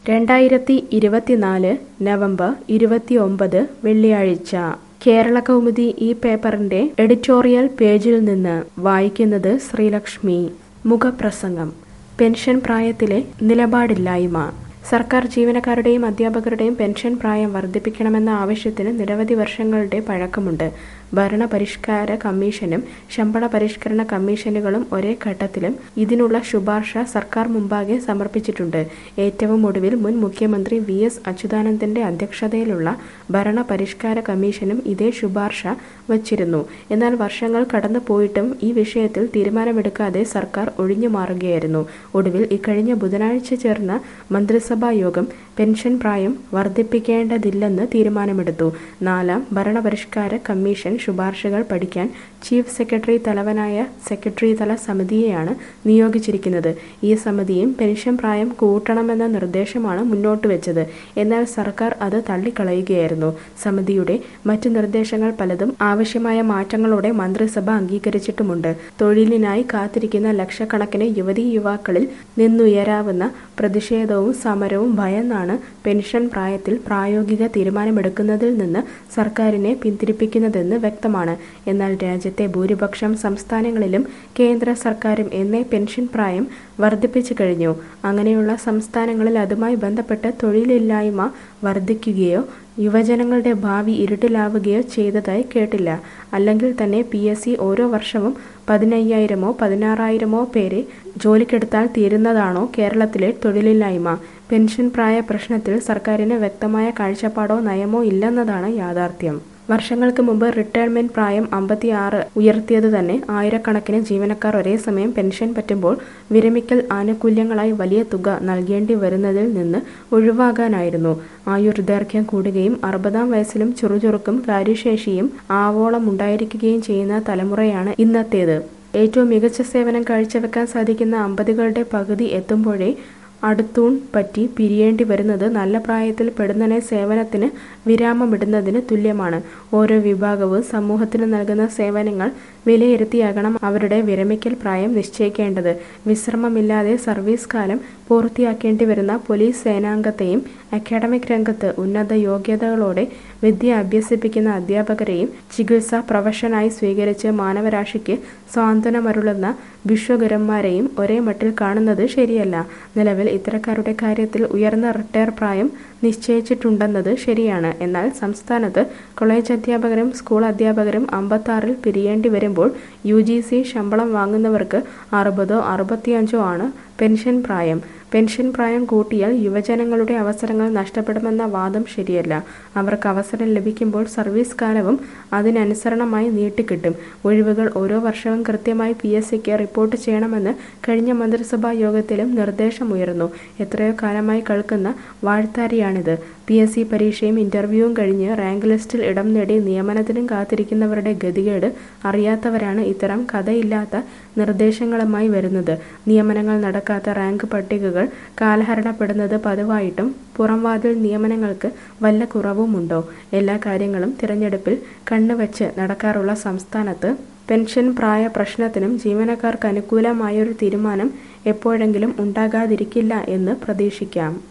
രണ്ടായിരത്തി ഇരുപത്തിനാല് നവംബർ ഇരുപത്തിയൊമ്പത് വെള്ളിയാഴ്ച കേരള കൗമുദി ഈ പേപ്പറിന്റെ എഡിറ്റോറിയൽ പേജിൽ നിന്ന് വായിക്കുന്നത് ശ്രീലക്ഷ്മി മുഖപ്രസംഗം പെൻഷൻ പ്രായത്തിലെ നിലപാടില്ലായ്മ സർക്കാർ ജീവനക്കാരുടെയും അധ്യാപകരുടെയും പെൻഷൻ പ്രായം വർദ്ധിപ്പിക്കണമെന്ന ആവശ്യത്തിന് നിരവധി വർഷങ്ങളുടെ പഴക്കമുണ്ട് ഭരണപരിഷ്കാര കമ്മീഷനും ശമ്പള പരിഷ്കരണ കമ്മീഷനുകളും ഒരേ ഘട്ടത്തിലും ഇതിനുള്ള ശുപാർശ സർക്കാർ മുമ്പാകെ സമർപ്പിച്ചിട്ടുണ്ട് ഏറ്റവും ഒടുവിൽ മുൻ മുഖ്യമന്ത്രി വി എസ് അച്യുതാനന്ദന്റെ അധ്യക്ഷതയിലുള്ള ഭരണപരിഷ്കാര കമ്മീഷനും ഇതേ ശുപാർശ വച്ചിരുന്നു എന്നാൽ വർഷങ്ങൾ കടന്നു പോയിട്ടും ഈ വിഷയത്തിൽ തീരുമാനമെടുക്കാതെ സർക്കാർ ഒഴിഞ്ഞു മാറുകയായിരുന്നു ഒടുവിൽ ഇക്കഴിഞ്ഞ ബുധനാഴ്ച ചേർന്ന മന്ത്രിസഭാ യോഗം പെൻഷൻ പ്രായം വർദ്ധിപ്പിക്കേണ്ടതില്ലെന്ന് തീരുമാനമെടുത്തു നാലാം ഭരണപരിഷ്കാര കമ്മീഷൻ ശുപാർശകൾ പഠിക്കാൻ ചീഫ് സെക്രട്ടറി തലവനായ സെക്രട്ടറി തല സമിതിയെയാണ് നിയോഗിച്ചിരിക്കുന്നത് ഈ സമിതിയും പെൻഷൻ പ്രായം കൂട്ടണമെന്ന നിർദ്ദേശമാണ് മുന്നോട്ട് വെച്ചത് എന്നാൽ സർക്കാർ അത് തള്ളിക്കളയുകയായിരുന്നു സമിതിയുടെ മറ്റു നിർദ്ദേശങ്ങൾ പലതും ആവശ്യമായ മാറ്റങ്ങളോടെ മന്ത്രിസഭ അംഗീകരിച്ചിട്ടുമുണ്ട് തൊഴിലിനായി കാത്തിരിക്കുന്ന ലക്ഷക്കണക്കിന് യുവതീ യുവാക്കളിൽ നിന്നുയരാവുന്ന പ്രതിഷേധവും സമരവും ഭയന്നാണ് പെൻഷൻ പ്രായത്തിൽ പ്രായോഗിക തീരുമാനമെടുക്കുന്നതിൽ നിന്ന് സർക്കാരിനെ പിന്തിരിപ്പിക്കുന്നതെന്ന് വ്യക്തമാണ് എന്നാൽ രാജ്യത്തെ ഭൂരിപക്ഷം സംസ്ഥാനങ്ങളിലും കേന്ദ്ര സർക്കാരും എന്നേ പെൻഷൻ പ്രായം വർദ്ധിപ്പിച്ചു കഴിഞ്ഞു അങ്ങനെയുള്ള സംസ്ഥാനങ്ങളിൽ അതുമായി ബന്ധപ്പെട്ട് തൊഴിലില്ലായ്മ വർദ്ധിക്കുകയോ യുവജനങ്ങളുടെ ഭാവി ഇരുട്ടിലാവുകയോ ചെയ്തതായി കേട്ടില്ല അല്ലെങ്കിൽ തന്നെ പി എസ് സി ഓരോ വർഷവും പതിനയ്യായിരമോ പതിനാറായിരമോ പേരെ ജോലിക്കെടുത്താൽ തീരുന്നതാണോ കേരളത്തിലെ തൊഴിലില്ലായ്മ പെൻഷൻ പ്രായ പ്രശ്നത്തിൽ സർക്കാരിന് വ്യക്തമായ കാഴ്ചപ്പാടോ നയമോ ഇല്ലെന്നതാണ് യാഥാർത്ഥ്യം വർഷങ്ങൾക്ക് മുമ്പ് റിട്ടയർമെന്റ് പ്രായം അമ്പത്തിയാറ് ഉയർത്തിയത് തന്നെ ആയിരക്കണക്കിന് ജീവനക്കാർ ഒരേ സമയം പെൻഷൻ പറ്റുമ്പോൾ വിരമിക്കൽ ആനുകൂല്യങ്ങളായി വലിയ തുക നൽകേണ്ടി വരുന്നതിൽ നിന്ന് ഒഴിവാകാനായിരുന്നു ആയുർദൈർഘ്യം കൂടുകയും അറുപതാം വയസ്സിലും ചുറുചുറുക്കും കാര്യശേഷിയും ആവോളം ഉണ്ടായിരിക്കുകയും ചെയ്യുന്ന തലമുറയാണ് ഇന്നത്തേത് ഏറ്റവും മികച്ച സേവനം കാഴ്ചവെക്കാൻ സാധിക്കുന്ന അമ്പതുകളുടെ പകുതി എത്തുമ്പോഴേ അടുത്തൂൺ പറ്റി പിരിയേണ്ടി വരുന്നത് നല്ല പ്രായത്തിൽ പെടുന്നനെ സേവനത്തിന് വിരാമമിടുന്നതിന് തുല്യമാണ് ഓരോ വിഭാഗവും സമൂഹത്തിന് നൽകുന്ന സേവനങ്ങൾ വിലയിരുത്തിയാകണം അവരുടെ വിരമിക്കൽ പ്രായം നിശ്ചയിക്കേണ്ടത് വിശ്രമമില്ലാതെ സർവീസ് കാലം പൂർത്തിയാക്കേണ്ടി വരുന്ന പോലീസ് സേനാംഗത്തെയും അക്കാഡമിക് രംഗത്ത് ഉന്നത യോഗ്യതകളോടെ വിദ്യ അഭ്യസിപ്പിക്കുന്ന അധ്യാപകരെയും ചികിത്സാ പ്രൊഫഷനായി സ്വീകരിച്ച് മാനവരാശിക്ക് സ്വാന്തനമരുളുന്ന വിശ്വഗുരന്മാരെയും ഒരേ മട്ടിൽ കാണുന്നത് ശരിയല്ല നിലവിൽ ഇത്തരക്കാരുടെ കാര്യത്തിൽ ഉയർന്ന റിട്ടയർ പ്രായം നിശ്ചയിച്ചിട്ടുണ്ടെന്നത് ശരിയാണ് എന്നാൽ സംസ്ഥാനത്ത് കോളേജ് അധ്യാപകരും സ്കൂൾ അധ്യാപകരും അമ്പത്താറിൽ പിരിയേണ്ടി വരുമ്പോൾ യു ജി സി ശമ്പളം വാങ്ങുന്നവർക്ക് അറുപതോ അറുപത്തിയഞ്ചോ ആണ് പെൻഷൻ പ്രായം പെൻഷൻ പ്രായം കൂട്ടിയാൽ യുവജനങ്ങളുടെ അവസരങ്ങൾ നഷ്ടപ്പെടുമെന്ന വാദം ശരിയല്ല അവർക്ക് അവസരം ലഭിക്കുമ്പോൾ സർവീസ് കാലവും അതിനനുസരണമായി നീട്ടിക്കിട്ടും ഒഴിവുകൾ ഓരോ വർഷവും കൃത്യമായി പി എസ് സിക്ക് റിപ്പോർട്ട് ചെയ്യണമെന്ന് കഴിഞ്ഞ മന്ത്രിസഭാ യോഗത്തിലും നിർദ്ദേശമുയർന്നു എത്രയോ കാലമായി കേൾക്കുന്ന വാഴ്ത്താരിയാണിത് പി എസ് സി പരീക്ഷയും ഇന്റർവ്യൂവും കഴിഞ്ഞ് റാങ്ക് ലിസ്റ്റിൽ ഇടം നേടി നിയമനത്തിനും കാത്തിരിക്കുന്നവരുടെ ഗതികേട് അറിയാത്തവരാണ് ഇത്തരം കഥയില്ലാത്ത നിർദ്ദേശങ്ങളുമായി വരുന്നത് നിയമനങ്ങൾ നടക്കാത്ത റാങ്ക് പട്ടികകൾ കാലഹരണപ്പെടുന്നത് പതിവായിട്ടും പുറംവാതിൽ നിയമനങ്ങൾക്ക് വല്ല കുറവുമുണ്ടോ എല്ലാ കാര്യങ്ങളും തിരഞ്ഞെടുപ്പിൽ കണ്ണുവച്ച് നടക്കാറുള്ള സംസ്ഥാനത്ത് പെൻഷൻ പ്രായ പ്രശ്നത്തിനും ജീവനക്കാർക്ക് അനുകൂലമായൊരു തീരുമാനം എപ്പോഴെങ്കിലും ഉണ്ടാകാതിരിക്കില്ല എന്ന് പ്രതീക്ഷിക്കാം